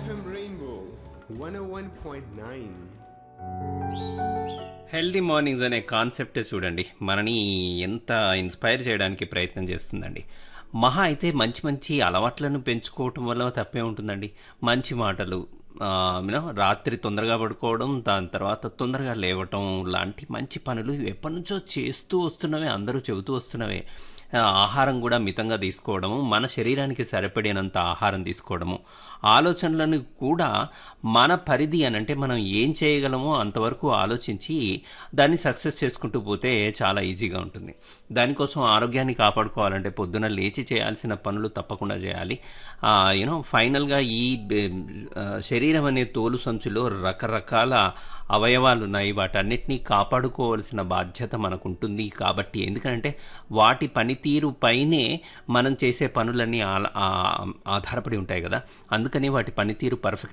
FM Rainbow 101.9. Healthy mornings అనే కాన్సెప్టే చూడండి మనని ఎంత ఇన్స్పైర్ చేయడానికి ప్రయత్నం చేస్తుందండి మహా అయితే మంచి మంచి అలవాట్లను పెంచుకోవటం వల్ల తప్పే ఉంటుందండి మంచి మాటలు యూనో రాత్రి తొందరగా పడుకోవడం దాని తర్వాత తొందరగా లేవటం లాంటి మంచి పనులు ఇవి ఎప్పటి నుంచో చేస్తూ వస్తున్నవే అందరూ చెబుతూ వస్తున్నవే ఆ, ఆహారం కూడా మితంగా తీసుకోవడము మన శరీరానికి సరిపడినంత ఆహారం తీసుకోవడము ఆలోచనలను కూడా మన పరిధి అని అంటే మనం ఏం చేయగలమో అంతవరకు ఆలోచించి దాన్ని సక్సెస్ చేసుకుంటూ పోతే చాలా ఈజీగా ఉంటుంది దానికోసం ఆరోగ్యాన్ని కాపాడుకోవాలంటే పొద్దున లేచి చేయాల్సిన పనులు తప్పకుండా చేయాలి యూనో ఫైనల్గా ఈ బె- ఆ, శరీరం అనే తోలు సంచులో రకరకాల అవయవాలు ఉన్నాయి వాటన్నిటినీ కాపాడుకోవాల్సిన బాధ్యత మనకు ఉంటుంది కాబట్టి ఎందుకంటే వాటి పనితీరు పైనే మనం చేసే పనులన్నీ ఆల- ఆ- ఆధారపడి ఉంటాయి కదా అందుకని వాటి పనితీరు పర్ఫెక్ట్